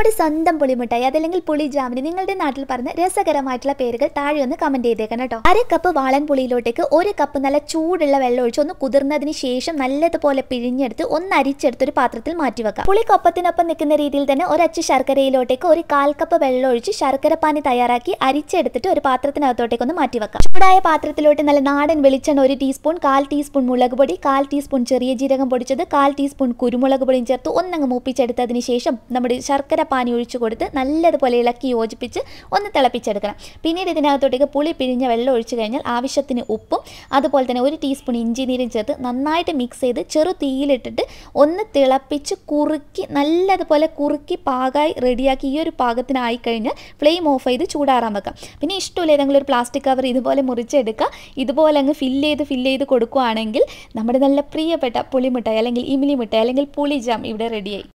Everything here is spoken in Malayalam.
നമ്മുടെ സ്വന്തം പുളിമിഠായി അതല്ലെങ്കിൽ പുളി ജാമിന് നിങ്ങളുടെ നാട്ടിൽ പറഞ്ഞ രസകരമായിട്ടുള്ള പേരുകൾ താഴെ ഒന്ന് കമന്റ് ചെയ്തേക്കണം കേട്ടോ അര കപ്പ് വാളൻ പുളിയിലോട്ടേക്ക് ഒരു കപ്പ് നല്ല ചൂടുള്ള വെള്ളം ഒഴിച്ച് ഒന്ന് കുതിർന്നതിന് ശേഷം നല്ലതുപോലെ പിഴിഞ്ഞെടുത്ത് ഒന്ന് അരിച്ചെടുത്ത് ഒരു പാത്രത്തിൽ മാറ്റി വെക്കാം പുളിക്കൊപ്പത്തിനൊപ്പം നിൽക്കുന്ന രീതിയിൽ തന്നെ ഒരച്ച് ശർക്കരയിലോട്ടേക്ക് ഒരു കാൽ കപ്പ് വെള്ളം ഒഴിച്ച് ശർക്കര പാനി തയ്യാറാക്കി അരിച്ചെടുത്തിട്ട് ഒരു പാത്രത്തിനകത്തോട്ടേക്ക് ഒന്ന് മാറ്റി വെക്കാം ചൂടായ പാത്രത്തിലോട്ട് നല്ല നാടൻ വെളിച്ചെണ്ണ ഒരു ടീസ്പൂൺ കാൽ ടീസ്പൂൺ മുളക് പൊടി കാൽ ടീസ്പൂൺ ചെറിയ ജീരകം പൊടിച്ചത് കാൽ ടീസ്പൂൺ കുരുമുളക് പൊടിയും ചേർത്ത് ഒന്നങ്ങ് മൂപ്പിച്ചെടുത്തതിന് ശേഷം നമ്മുടെ ശർക്കര പാനി ഒഴിച്ചു കൊടുത്ത് നല്ലതുപോലെ ഇളക്കി യോജിപ്പിച്ച് ഒന്ന് തിളപ്പിച്ചെടുക്കണം പിന്നീട് ഇതിനകത്തോട്ടേക്ക് പുളി പിഴിഞ്ഞ വെള്ളം ഒഴിച്ചു കഴിഞ്ഞാൽ ആവശ്യത്തിന് ഉപ്പും അതുപോലെ തന്നെ ഒരു ടീസ്പൂൺ ഇഞ്ചി നീരും ചേർത്ത് നന്നായിട്ട് മിക്സ് ചെയ്ത് ചെറു തീയിലിട്ടിട്ട് ഒന്ന് തിളപ്പിച്ച് കുറുക്കി നല്ലതുപോലെ കുറുക്കി പാകമായി റെഡിയാക്കി ഈ ഒരു പാകത്തിനായി കഴിഞ്ഞാൽ ഫ്ലെയിം ഓഫ് ചെയ്ത് ചൂടാറാൻ വെക്കാം പിന്നെ ഇഷ്ടമില്ല ഏതെങ്കിലും ഒരു പ്ലാസ്റ്റിക് കവർ ഇതുപോലെ മുറിച്ചെടുക്കുക ഇതുപോലെ അങ്ങ് ഫില്ല് ചെയ്ത് ഫില്ല് ചെയ്ത് കൊടുക്കുകയാണെങ്കിൽ നമ്മുടെ നല്ല പ്രിയപ്പെട്ട പുളിമിഠായി അല്ലെങ്കിൽ ഇമിലി മിഠായി അല്ലെങ്കിൽ പുളിജാം ഇവിടെ റെഡിയായി